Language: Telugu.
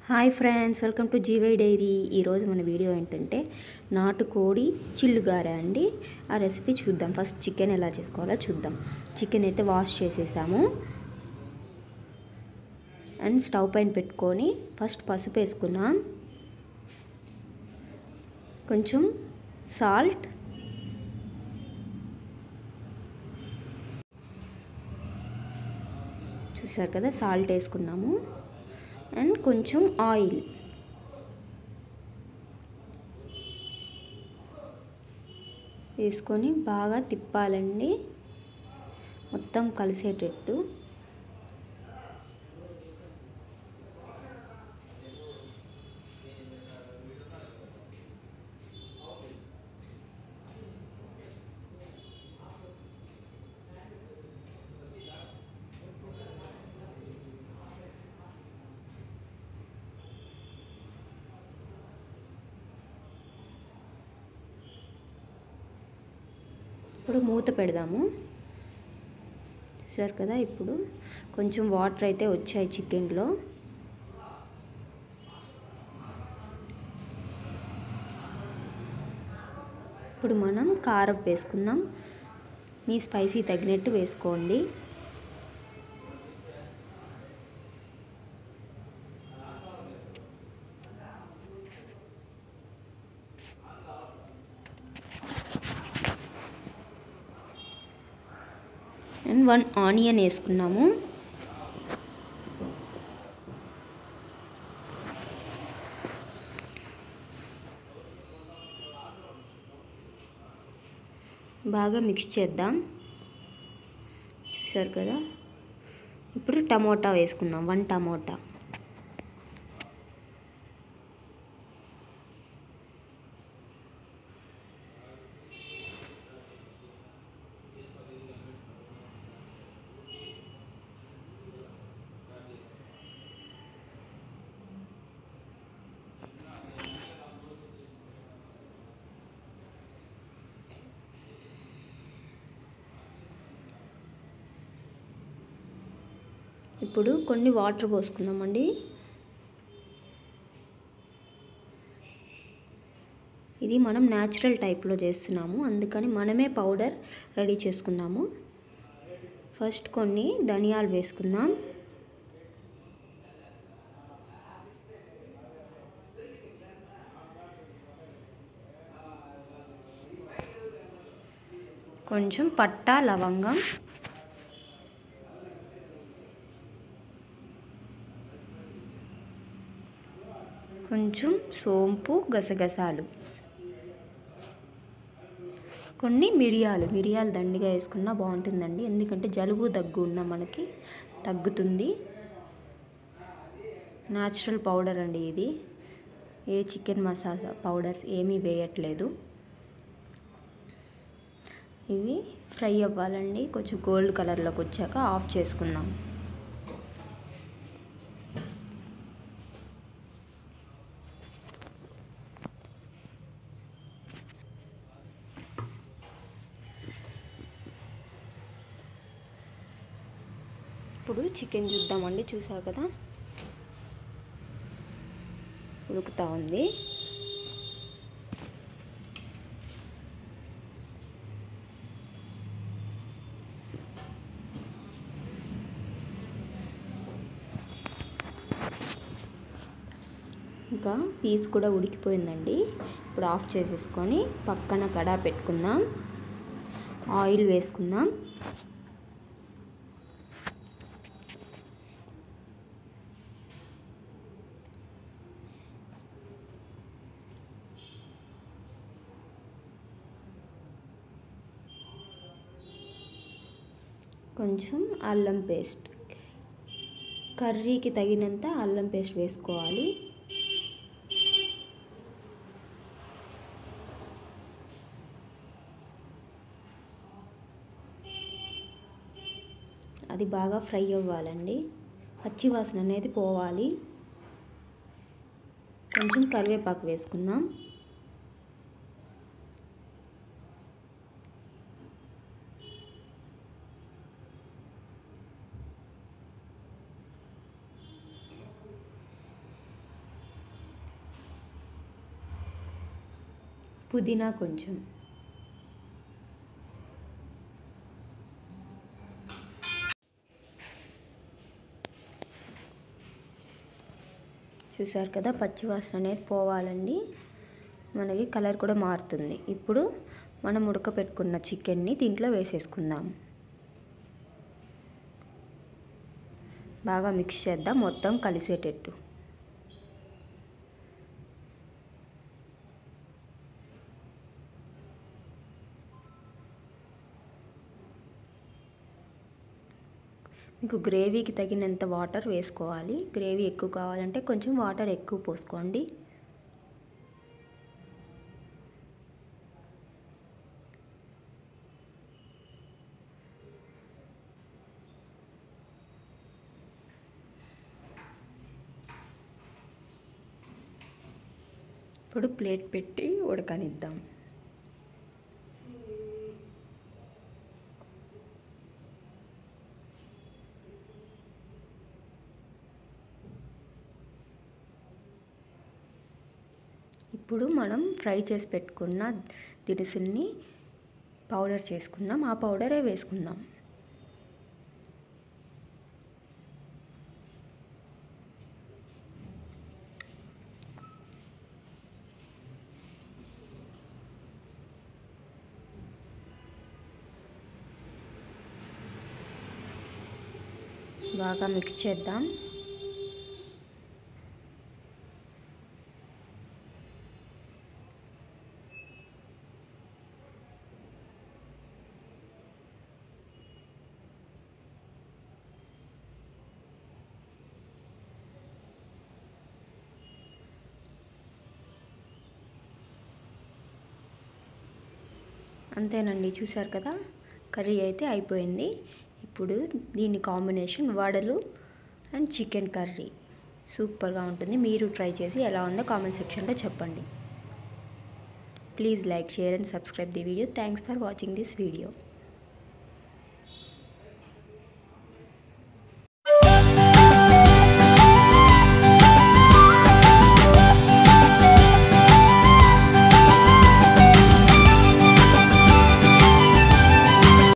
హాయ్ ఫ్రెండ్స్ వెల్కమ్ టు జీవై డైరీ ఈరోజు మన వీడియో ఏంటంటే నాటుకోడి చిల్లుగార అండి ఆ రెసిపీ చూద్దాం ఫస్ట్ చికెన్ ఎలా చేసుకోవాలో చూద్దాం చికెన్ అయితే వాష్ చేసేసాము అండ్ స్టవ్ పైన పెట్టుకొని ఫస్ట్ పసుపు వేసుకున్నాం కొంచెం సాల్ట్ చూసారు కదా సాల్ట్ వేసుకున్నాము అండ్ కొంచెం ఆయిల్ వేసుకొని బాగా తిప్పాలండి మొత్తం కలిసేటట్టు ఇప్పుడు మూత పెడదాము చూసారు కదా ఇప్పుడు కొంచెం వాటర్ అయితే వచ్చాయి చికెన్లో ఇప్పుడు మనం కారం వేసుకుందాం మీ స్పైసీ తగినట్టు వేసుకోండి అండ్ వన్ ఆనియన్ వేసుకున్నాము బాగా మిక్స్ చేద్దాం చూసారు కదా ఇప్పుడు టమోటా వేసుకుందాం వన్ టమోటా ఇప్పుడు కొన్ని వాటర్ పోసుకుందామండి ఇది మనం న్యాచురల్ టైప్లో చేస్తున్నాము అందుకని మనమే పౌడర్ రెడీ చేసుకుందాము ఫస్ట్ కొన్ని ధనియాలు వేసుకుందాం కొంచెం పట్టా లవంగం కొంచెం సోంపు గసగసాలు కొన్ని మిరియాలు మిరియాలు దండిగా వేసుకున్నా బాగుంటుందండి ఎందుకంటే జలుబు దగ్గు ఉన్న మనకి తగ్గుతుంది న్యాచురల్ పౌడర్ అండి ఇది ఏ చికెన్ మసాలా పౌడర్స్ ఏమీ వేయట్లేదు ఇవి ఫ్రై అవ్వాలండి కొంచెం గోల్డ్ కలర్లోకి వచ్చాక ఆఫ్ చేసుకుందాం ఇప్పుడు చికెన్ చూద్దామండి చూసారు కదా ఉడుకుతూ ఉంది ఇంకా పీస్ కూడా ఉడికిపోయిందండి ఇప్పుడు ఆఫ్ చేసేసుకొని పక్కన కడా పెట్టుకుందాం ఆయిల్ వేసుకుందాం కొంచెం అల్లం పేస్ట్ కర్రీకి తగినంత అల్లం పేస్ట్ వేసుకోవాలి అది బాగా ఫ్రై అవ్వాలండి పచ్చి వాసన అనేది పోవాలి కొంచెం కరివేపాకు వేసుకుందాం పుదీనా కొంచెం చూసారు కదా పచ్చివాసన అనేది పోవాలండి మనకి కలర్ కూడా మారుతుంది ఇప్పుడు మనం ఉడకపెట్టుకున్న చికెన్ని దీంట్లో వేసేసుకుందాం బాగా మిక్స్ చేద్దాం మొత్తం కలిసేటట్టు మీకు గ్రేవీకి తగినంత వాటర్ వేసుకోవాలి గ్రేవీ ఎక్కువ కావాలంటే కొంచెం వాటర్ ఎక్కువ పోసుకోండి ఇప్పుడు ప్లేట్ పెట్టి ఉడకనిద్దాం ఇప్పుడు మనం ఫ్రై చేసి పెట్టుకున్న దినుసుల్ని పౌడర్ చేసుకుందాం ఆ పౌడరే వేసుకుందాం బాగా మిక్స్ చేద్దాం అంతేనండి చూసారు కదా కర్రీ అయితే అయిపోయింది ఇప్పుడు దీని కాంబినేషన్ వడలు అండ్ చికెన్ కర్రీ సూపర్గా ఉంటుంది మీరు ట్రై చేసి ఎలా ఉందో కామెంట్ సెక్షన్లో చెప్పండి please like share and subscribe the video thanks for watching this video